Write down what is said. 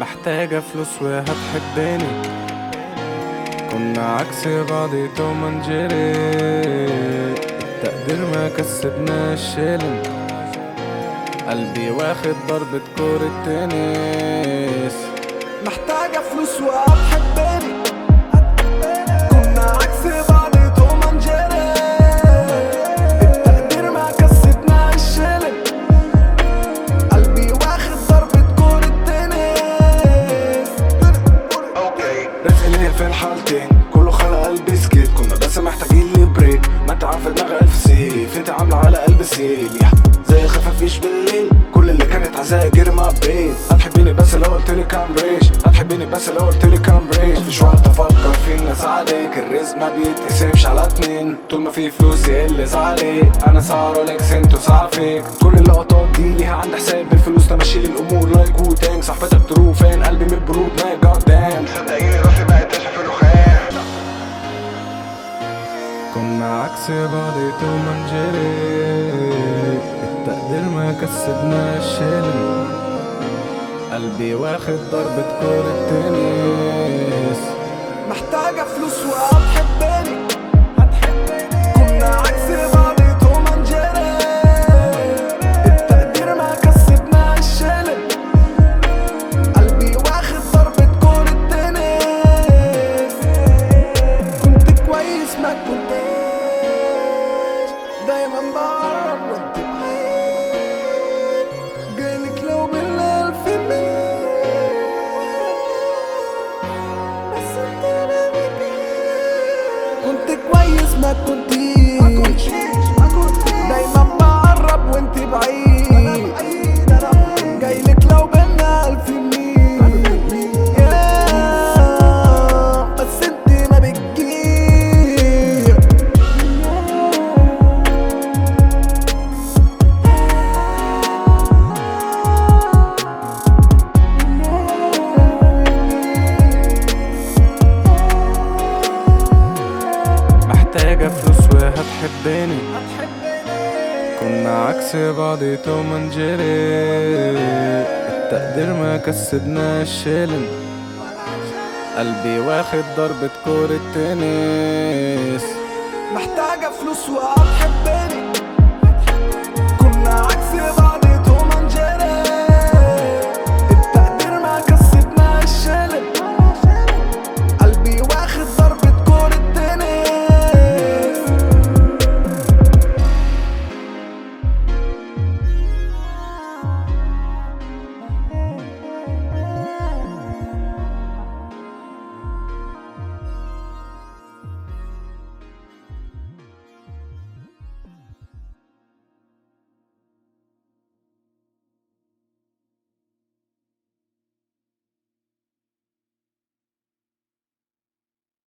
محتاجة فلوس وهتحبني كنا عكس بعض توم اند جيري التقدير ما كسبنا الشيلن قلبي واخد ضربة كورة تنس محتاجة فلوس وهتحبني كنا عكس بعض توم اند جيري التقدير ما كسبنا الشلل قلبي واخد ضربة كورة تنس رزق ليا في الحالتين كله خلق قلبي سكيت كنا بس محتاجين لي بريك ما انت عارف دماغي الف سيف انت عامله على قلب سيل يا زي الخفافيش بالليل كل اللي كانت عزايا جري مع بيت هتحبيني بس لو قلت لي كام ريش هتحبيني بس لو قلت لي كام ريش مفيش وقت افكر في الناس عليك الرزق ما بيتقسمش على اتنين طول ما في فلوس يقل زعلي انا سعر رولكس انتو ساعة فيك كل اللقطات دي ليها عند حساب الفلوس تمشي لي الامور لايك وتانك صاحبتك تروح فين قلبي من البرود ما جاد دام صدقيني راسي بقت تشحف الرخام كنا عكس بعض توم اند جيري التقدير ما كسبنا الشيلن قلبي واخد ضربة كورة تنس محتاجة فلوس وهتحبني كنا عكس بعض توم اند جيري التقدير ما كسبنا الشلل قلبي واخد ضربة كورة تنس كنت كويس ما كنتش دايما بعرف وانت بعيد جايلك لو بالليل في ميل بس انت ما بتجيش. كنت كويس ما كنتيش دايما بقرب وانت بعيد جايلك لو بينا الف ميل يا بس انت ما بتجيش محتاجة فلوس وهتحبني كنا عكس بعض توم اند جيري التقدير ما كسبنا الشيلن قلبي واخد ضربة كورة تنس محتاجة فلوس وهتحبني كنا عكس بعض